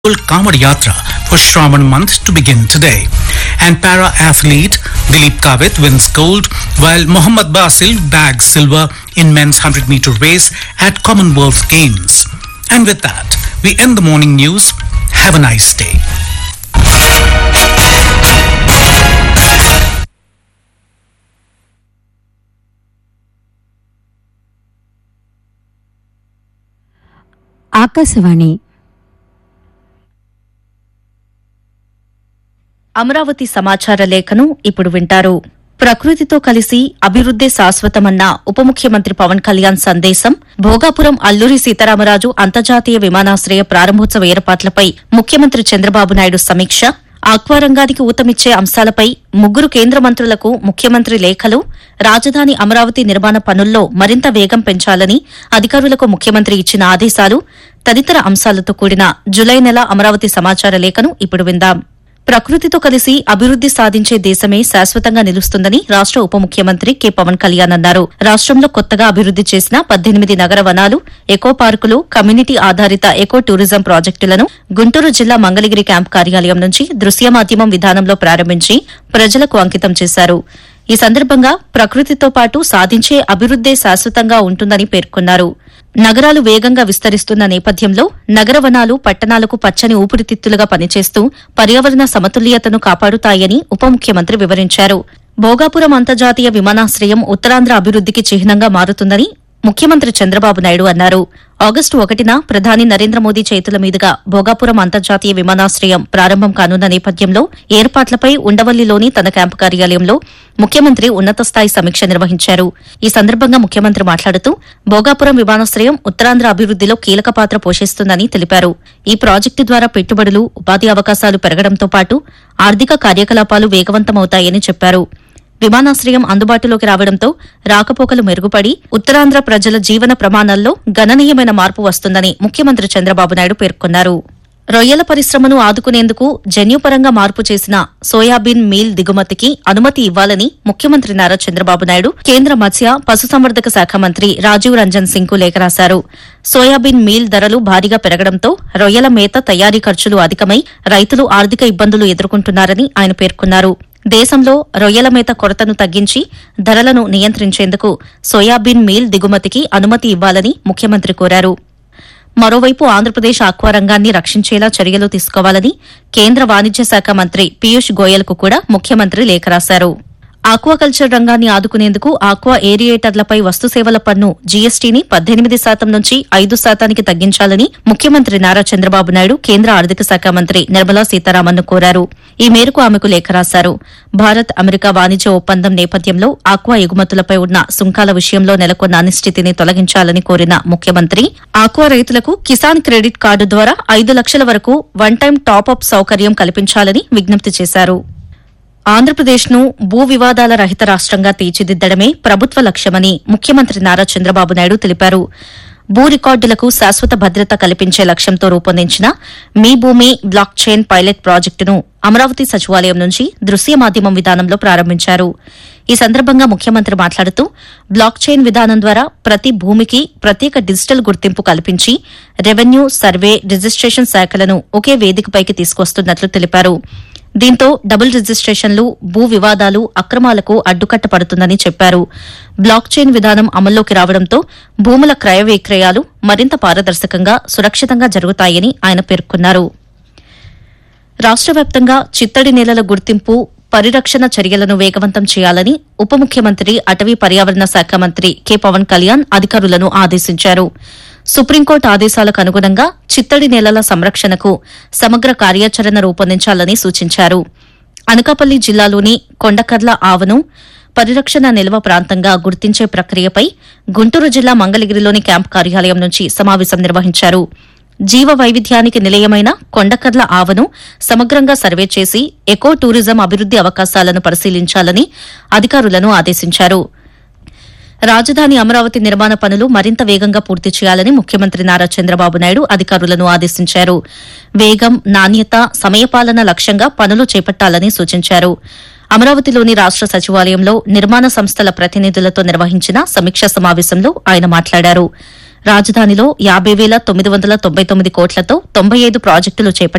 full Kamad Yatra for Shravan month to begin today. And para athlete Dilip Kavit wins gold while Mohammad Basil bags silver in men's 100 meter race at Commonwealth Games. And with that, we end the morning news. Have a nice day. Akashvani Amaravati సమాచార లేఖను ఇప్పుడు వింటారు ప్రకృతితో కలిసి అభివృద్దే శాశ్వతమన్న ఉప ముఖ్యమంత్రి పవన్ కళ్యాణ్ సందేశం భోగాపురం అల్లూరి సీతారామరాజు అంతర్జాతీయ విమానాశ్రయ ప్రారంభోత్సవ ఏర్పాట్లపై ముఖ్యమంత్రి చంద్రబాబు నాయుడు సమీక్ష ఆక్వా రంగానికి ఊతమిచ్చే అంశాలపై ముగ్గురు కేంద్ర మంత్రులకు ముఖ్యమంత్రి లేఖలు రాజధాని అమరావతి నిర్మాణ పనుల్లో మరింత వేగం పెంచాలని అధికారులకు ముఖ్యమంత్రి ఇచ్చిన ఆదేశాలు తదితర అంశాలతో కూడిన జులై నెల అమరావతి సమాచార లేఖను ఇప్పుడు విందాం ప్రకృతితో కలిసి అభివృద్ది సాధించే దేశమే శాశ్వతంగా నిలుస్తుందని రాష్ట ఉప ముఖ్యమంత్రి కె పవన్ కళ్యాణ్ అన్నారు రాష్టంలో కొత్తగా అభివృద్ది చేసిన పద్దెనిమిది నగర వనాలు ఎకో పార్కులు కమ్యూనిటీ ఆధారిత ఎకో టూరిజం ప్రాజెక్టులను గుంటూరు జిల్లా మంగళగిరి క్యాంప్ కార్యాలయం నుంచి దృశ్య మాధ్యమం విధానంలో ప్రారంభించి ప్రజలకు అంకితం చేశారు ఈ సందర్భంగా ప్రకృతితో పాటు సాధించే అభివృద్దే శాశ్వతంగా ఉంటుందని పేర్కొన్నారు నగరాలు వేగంగా విస్తరిస్తున్న నేపథ్యంలో నగర వనాలు పట్టణాలకు పచ్చని ఊపిరితిత్తులుగా పనిచేస్తూ పర్యావరణ సమతుల్యతను కాపాడుతాయని ఉప ముఖ్యమంత్రి వివరించారు భోగాపురం అంతర్జాతీయ విమానాశ్రయం ఉత్తరాంధ్ర అభివృద్దికి చిహ్నంగా మారుతుందని ముఖ్యమంత్రి చంద్రబాబు నాయుడు అన్నారు ఆగస్టు ఒకటిన ప్రధాని నరేంద్ర మోదీ చేతుల మీదుగా భోగాపురం అంతర్జాతీయ విమానాశ్రయం ప్రారంభం కానున్న నేపథ్యంలో ఏర్పాట్లపై ఉండవల్లిలోని తన క్యాంపు కార్యాలయంలో ముఖ్యమంత్రి ఉన్నత స్థాయి సమీక్ష నిర్వహించారు ఈ సందర్భంగా ముఖ్యమంత్రి మాట్లాడుతూ భోగాపురం విమానాశ్రయం ఉత్తరాంధ్ర అభివృద్దిలో కీలక పాత్ర పోషిస్తుందని తెలిపారు ఈ ప్రాజెక్టు ద్వారా పెట్టుబడులు ఉపాధి అవకాశాలు పెరగడంతో పాటు ఆర్థిక కార్యకలాపాలు వేగవంతమవుతాయని చెప్పారు విమానాశ్రయం అందుబాటులోకి రావడంతో రాకపోకలు మెరుగుపడి ఉత్తరాంధ్ర ప్రజల జీవన ప్రమాణాల్లో గణనీయమైన మార్పు వస్తుందని ముఖ్యమంత్రి చంద్రబాబు నాయుడు పేర్కొన్నారు రొయ్యల పరిశ్రమను ఆదుకునేందుకు జన్యుపరంగా మార్పు చేసిన సోయాబీన్ మీల్ దిగుమతికి అనుమతి ఇవ్వాలని ముఖ్యమంత్రి నారా చంద్రబాబు నాయుడు కేంద్ర మత్స్య పశుసంవర్ధక శాఖ మంత్రి రాజీవ్ రంజన్ సింగ్ కు లేఖ రాశారు సోయాబీన్ మీల్ ధరలు భారీగా పెరగడంతో రొయ్యల మేత తయారీ ఖర్చులు అధికమై రైతులు ఆర్థిక ఇబ్బందులు ఎదుర్కొంటున్నారని ఆయన పేర్కొన్నారు దేశంలో రొయ్యల మేత కొరతను తగ్గించి ధరలను నియంత్రించేందుకు సోయాబీన్ మీల్ దిగుమతికి అనుమతి ఇవ్వాలని ముఖ్యమంత్రి కోరారు మరోవైపు ఆంధ్రప్రదేశ్ ఆక్వా రంగాన్ని రక్షించేలా చర్యలు తీసుకోవాలని కేంద్ర వాణిజ్య శాఖ మంత్రి పీయూష్ గోయల్ కు కూడా ముఖ్యమంత్రి లేఖ రాశారు ఆక్వాకల్చర్ రంగాన్ని ఆదుకునేందుకు ఆక్వా ఏరియేటర్లపై వస్తుసేవల పన్ను జీఎస్టీని పద్దెనిమిది శాతం నుంచి ఐదు శాతానికి తగ్గించాలని ముఖ్యమంత్రి నారా చంద్రబాబు నాయుడు కేంద్ర ఆర్థిక శాఖ మంత్రి నిర్మలా సీతారామన్ కోరారు ఈ మేరకు ఆమెకు లేఖ రాశారు భారత్ అమెరికా వాణిజ్య ఒప్పందం నేపథ్యంలో ఆక్వా ఎగుమతులపై ఉన్న సుంకాల విషయంలో నెలకొన్న అనిశ్చితిని తొలగించాలని కోరిన ముఖ్యమంత్రి ఆక్వా రైతులకు కిసాన్ క్రెడిట్ కార్డు ద్వారా ఐదు లక్షల వరకు వన్ టైం టాపప్ సౌకర్యం కల్పించాలని విజ్ఞప్తి చేశారు ఆంధ్రప్రదేశ్ను భూ వివాదాల రహిత రాష్ట్రంగా తీర్చిదిద్దడమే ప్రభుత్వ లక్ష్యమని ముఖ్యమంత్రి నారా చంద్రబాబు నాయుడు తెలిపారు భూ రికార్డులకు శాశ్వత భద్రత కల్పించే లక్ష్యంతో రూపొందించిన మీ భూమి బ్లాక్ చైన్ పైలట్ ప్రాజెక్టును అమరావతి సచివాలయం నుంచి దృశ్య మాధ్యమం విధానంలో ప్రారంభించారు ఈ సందర్భంగా ముఖ్యమంత్రి మాట్లాడుతూ బ్లాక్ చైన్ విధానం ద్వారా ప్రతి భూమికి ప్రత్యేక డిజిటల్ గుర్తింపు కల్పించి రెవెన్యూ సర్వే రిజిస్ట్రేషన్ శాఖలను ఒకే వేదికపైకి తీసుకొస్తున్నట్లు తెలిపారు దీంతో డబుల్ రిజిస్ట్రేషన్లు భూ వివాదాలు అక్రమాలకు అడ్డుకట్ట పడుతుందని చెప్పారు బ్లాక్ చైన్ విధానం అమల్లోకి రావడంతో భూముల క్రయ విక్రయాలు మరింత పారదర్శకంగా సురక్షితంగా జరుగుతాయని ఆయన పేర్కొన్నారు రాష్ట వ్యాప్తంగా చిత్తడి నేలల గుర్తింపు పరిరక్షణ చర్యలను వేగవంతం చేయాలని ఉప ముఖ్యమంత్రి అటవీ పర్యావరణ శాఖ మంత్రి కె పవన్ కళ్యాణ్ అధికారులను ఆదేశించారు సుప్రీంకోర్టు ఆదేశాలకు అనుగుణంగా చిత్తడి నేలల సంరక్షణకు సమగ్ర కార్యాచరణ రూపొందించాలని సూచించారు అనకాపల్లి జిల్లాలోని కొండకర్ల ఆవను పరిరక్షణ నిల్వ ప్రాంతంగా గుర్తించే ప్రక్రియపై గుంటూరు జిల్లా మంగళగిరిలోని క్యాంప్ కార్యాలయం నుంచి సమావేశం నిర్వహించారు జీవ వైవిధ్యానికి నిలయమైన కొండకర్ల ఆవను సమగ్రంగా సర్వే చేసి ఎకో టూరిజం అభివృద్ది అవకాశాలను పరిశీలించాలని అధికారులను ఆదేశించారు రాజధాని అమరావతి నిర్మాణ పనులు మరింత వేగంగా పూర్తి చేయాలని ముఖ్యమంత్రి నారా చంద్రబాబు నాయుడు అధికారులను ఆదేశించారు వేగం నాణ్యత సమయపాలన లక్ష్యంగా పనులు చేపట్టాలని సూచించారు అమరావతిలోని రాష్ట సచివాలయంలో నిర్మాణ సంస్థల ప్రతినిధులతో నిర్వహించిన సమీక్షా సమావేశంలో ఆయన మాట్లాడారు రాజధానిలో యాబై వేల తొమ్మిది వందల తొంభై తొమ్మిది కోట్లతో తొంభై ఐదు ప్రాజెక్టులు చేపట్టారు